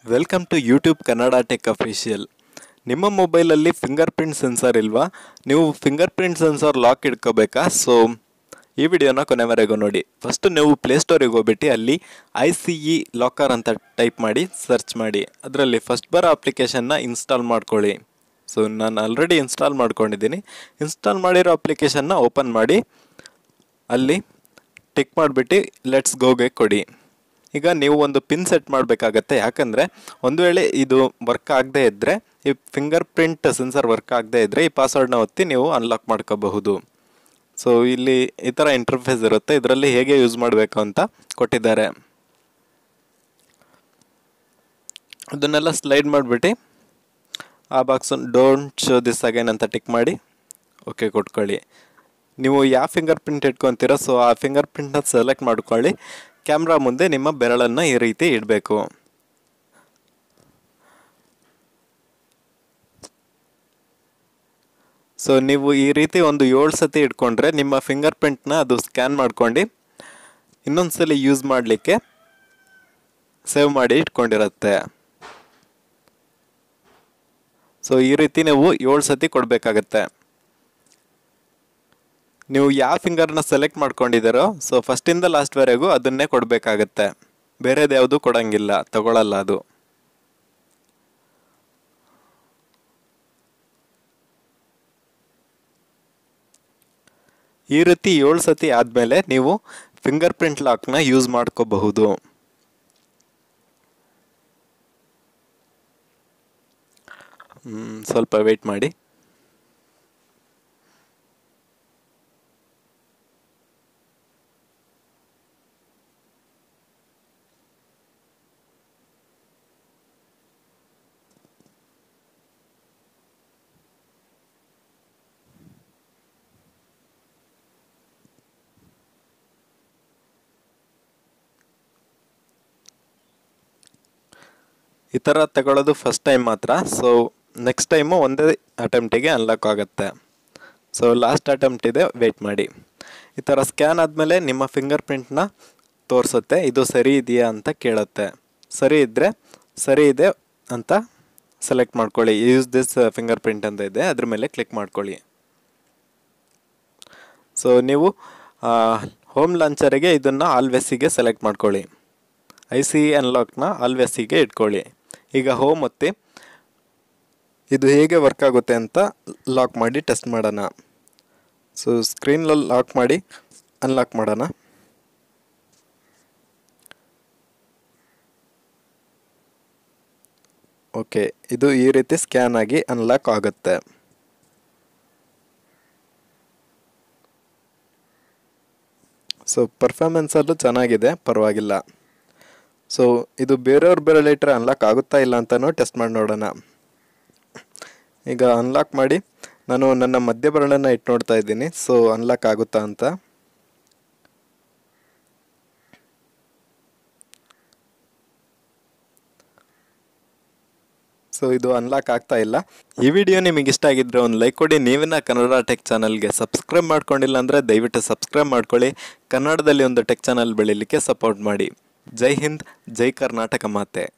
welcome to YouTube Kannada tech official ನಿಮ್ಮ ಮೊಬೈಲಲ್ಲಿ finger print sensor ಇಲ್ವಾ ನೀವು ಫಿಂಗರ್ ಪ್ರಿಂಟ್ ಸೆನ್ಸರ್ ಲಾಕ್ ಇಟ್ಕೋಬೇಕಾ ಸೊ ಈ ವಿಡಿಯೋನ ಕೊನೆವರೆಗೂ ನೋಡಿ ಫಸ್ಟ್ ನೀವು ಪ್ಲೇಸ್ಟೋರಿಗೆ ಹೋಗ್ಬಿಟ್ಟು ಅಲ್ಲಿ ಐ ಸಿ ಇ ಲಾಕರ್ ಅಂತ ಟೈಪ್ ಮಾಡಿ ಸರ್ಚ್ ಮಾಡಿ ಅದರಲ್ಲಿ ಫಸ್ಟ್ ಬರೋ ಅಪ್ಲಿಕೇಶನ್ನ ಇನ್ಸ್ಟಾಲ್ ಮಾಡ್ಕೊಳ್ಳಿ ಸೊ ನಾನು ಆಲ್ರೆಡಿ ಇನ್ಸ್ಟಾಲ್ ಮಾಡ್ಕೊಂಡಿದ್ದೀನಿ ಇನ್ಸ್ಟಾಲ್ ಮಾಡಿರೋ ಅಪ್ಲಿಕೇಶನ್ನ ಓಪನ್ ಮಾಡಿ ಅಲ್ಲಿ ಟಿಕ್ ಮಾಡಿಬಿಟ್ಟು ಲೆಟ್ಸ್ ಗೋಗೆ ಕೊಡಿ ಈಗ ನೀವು ಒಂದು ಪಿನ್ ಸೆಟ್ ಮಾಡಬೇಕಾಗತ್ತೆ ಯಾಕಂದರೆ ಒಂದು ವೇಳೆ ಇದು ವರ್ಕ್ ಆಗದೇ ಇದ್ದರೆ ಈ ಫಿಂಗರ್ ಪ್ರಿಂಟ್ ಸೆನ್ಸರ್ ವರ್ಕ್ ಆಗದೇ ಇದ್ದರೆ ಈ ಪಾಸ್ವರ್ಡ್ನ ಒತ್ತಿ ನೀವು ಅನ್ಲಾಕ್ ಮಾಡ್ಕೋಬಹುದು ಸೊ ಇಲ್ಲಿ ಈ ಥರ ಇಂಟರ್ಫೇಸ್ ಇರುತ್ತೆ ಇದರಲ್ಲಿ ಹೇಗೆ ಯೂಸ್ ಮಾಡಬೇಕು ಅಂತ ಕೊಟ್ಟಿದ್ದಾರೆ ಅದನ್ನೆಲ್ಲ ಸ್ಲೈಡ್ ಮಾಡಿಬಿಟ್ಟು ಆ box don't show this again ಅಂತ ಟಿಕ್ ಮಾಡಿ ಓಕೆ ಕೊಟ್ಕೊಳ್ಳಿ ನೀವು ಯಾವ ಫಿಂಗರ್ ಪ್ರಿಂಟ್ ಇಟ್ಕೊತೀರೋ ಸೊ ಆ ಫಿಂಗರ್ ಪ್ರಿಂಟ್ನ ಸೆಲೆಕ್ಟ್ ಮಾಡ್ಕೊಳ್ಳಿ ಕ್ಯಾಮ್ರಾ ಮುಂದೆ ನಿಮ್ಮ ಬೆರಳನ್ನು ಈ ರೀತಿ ಇಡಬೇಕು ಸೊ ನೀವು ಈ ರೀತಿ ಒಂದು ಏಳು ಸತಿ ಇಟ್ಕೊಂಡ್ರೆ ನಿಮ್ಮ ಫಿಂಗರ್ ಪ್ರಿಂಟ್ನ ಅದು ಸ್ಕ್ಯಾನ್ ಮಾಡ್ಕೊಂಡು ಇನ್ನೊಂದ್ಸಲಿ ಯೂಸ್ ಮಾಡಲಿಕ್ಕೆ ಸೇವ್ ಮಾಡಿ ಇಟ್ಕೊಂಡಿರುತ್ತೆ ಸೊ ಈ ರೀತಿ ನೀವು ಏಳು ಸತಿ ಕೊಡಬೇಕಾಗತ್ತೆ ನೀವು ಯಾವ ಫಿಂಗರ್ನ ಸೆಲೆಕ್ಟ್ ಮಾಡ್ಕೊಂಡಿದ್ದೀರೋ ಸೊ ಫಸ್ಟಿಂದ ಲಾಸ್ಟ್ವರೆಗೂ ಅದನ್ನೇ ಕೊಡಬೇಕಾಗತ್ತೆ ಬೇರೆದು ಯಾವುದು ಕೊಡಂಗಿಲ್ಲ ತಗೊಳ್ಳಲ್ಲ ಅದು ಈ ರೀತಿ ಏಳು ಸತಿ ಆದಮೇಲೆ ನೀವು ಫಿಂಗರ್ ಪ್ರಿಂಟ್ ಲಾಕ್ನ ಯೂಸ್ ಮಾಡ್ಕೋಬಹುದು ಸ್ವಲ್ಪ ವೆಯ್ಟ್ ಮಾಡಿ ಈ ಥರ ತಗೊಳ್ಳೋದು ಫಸ್ಟ್ ಟೈಮ್ ಮಾತ್ರ ಸೊ ನೆಕ್ಸ್ಟ್ ಟೈಮು ಒಂದೇ ಅಟೆಂಪ್ಟಿಗೆ ಅನ್ಲಾಕ್ ಆಗುತ್ತೆ ಸೊ ಲಾಸ್ಟ್ ಅಟೆಂಪ್ಟ್ ಇದೆ ವೆಯ್ಟ್ ಮಾಡಿ ಈ ಥರ ಸ್ಕ್ಯಾನ್ ಆದಮೇಲೆ ನಿಮ್ಮ ಫಿಂಗರ್ ಪ್ರಿಂಟ್ನ ತೋರಿಸುತ್ತೆ ಇದು ಸರಿ ಇದೆಯಾ ಅಂತ ಕೇಳುತ್ತೆ ಸರಿ ಇದ್ದರೆ ಸರಿ ಇದೆ ಅಂತ ಸೆಲೆಕ್ಟ್ ಮಾಡ್ಕೊಳ್ಳಿ ಯೂಸ್ ದಿಸ್ ಫಿಂಗರ್ ಪ್ರಿಂಟ್ ಅಂತ ಇದೆ ಅದ್ರ ಮೇಲೆ ಕ್ಲಿಕ್ ಮಾಡ್ಕೊಳ್ಳಿ ಸೊ ನೀವು ಹೋಮ್ ಲಾಂಚರಿಗೆ ಇದನ್ನು ಆಲ್ವೆಸ್ಸಿಗೆ ಸೆಲೆಕ್ಟ್ ಮಾಡ್ಕೊಳ್ಳಿ ಐ ಸಿ ಅನ್ಲಾಕ್ನ ಆಲ್ವೆಸ್ಸಿಗೆ ಇಟ್ಕೊಳ್ಳಿ ಈಗ ಹೋಮ್ ಒತ್ತಿ ಇದು ಹೇಗೆ ವರ್ಕ್ ಆಗುತ್ತೆ ಅಂತ ಲಾಕ್ ಮಾಡಿ ಟೆಸ್ಟ್ ಮಾಡೋಣ ಸೊ ಸ್ಕ್ರೀನಲ್ಲಿ ಲಾಕ್ ಮಾಡಿ ಅನ್ಲಾಕ್ ಮಾಡೋಣ ಓಕೆ ಇದು ಈ ರೀತಿ ಸ್ಕ್ಯಾನ್ ಆಗಿ ಅನ್ಲಾಕ್ ಆಗುತ್ತೆ ಸೊ ಪರ್ಫಾರ್ಮೆನ್ಸಲ್ಲೂ ಚೆನ್ನಾಗಿದೆ ಪರವಾಗಿಲ್ಲ ಸೊ ಇದು ಬೇರೆಯವ್ರ ಬೆರಳಿಟ್ರೆ ಅನ್ಲಾಕ್ ಆಗುತ್ತಾ ಇಲ್ಲ ಅಂತಲೂ ಟೆಸ್ಟ್ ಮಾಡಿ ನೋಡೋಣ ಈಗ ಅನ್ಲಾಕ್ ಮಾಡಿ ನಾನು ನನ್ನ ಮಧ್ಯ ಬೆರಳನ್ನು ಇಟ್ಟು ನೋಡ್ತಾ ಇದ್ದೀನಿ ಸೊ ಅನ್ಲಾಕ್ ಆಗುತ್ತಾ ಅಂತ ಸೊ ಇದು ಅನ್ಲಾಕ್ ಆಗ್ತಾ ಇಲ್ಲ ಈ ವಿಡಿಯೋ ನಿಮಗೆ ಇಷ್ಟ ಆಗಿದ್ರೆ ಒಂದು ಲೈಕ್ ಕೊಡಿ ನೀವಿನ ಕನ್ನಡ ಟೆಕ್ ಚಾನಲ್ಗೆ ಸಬ್ಸ್ಕ್ರೈಬ್ ಮಾಡ್ಕೊಂಡಿಲ್ಲ ಅಂದರೆ ದಯವಿಟ್ಟು ಸಬ್ಸ್ಕ್ರೈಬ್ ಮಾಡ್ಕೊಳ್ಳಿ ಕನ್ನಡದಲ್ಲಿ ಒಂದು ಟೆಕ್ ಚಾನಲ್ ಬೆಳೀಲಿಕ್ಕೆ ಸಪೋರ್ಟ್ ಮಾಡಿ ಜೈ ಹಿಂದ್ ಜೈ ಕರ್ನಾಟಕ ಮಾತೆ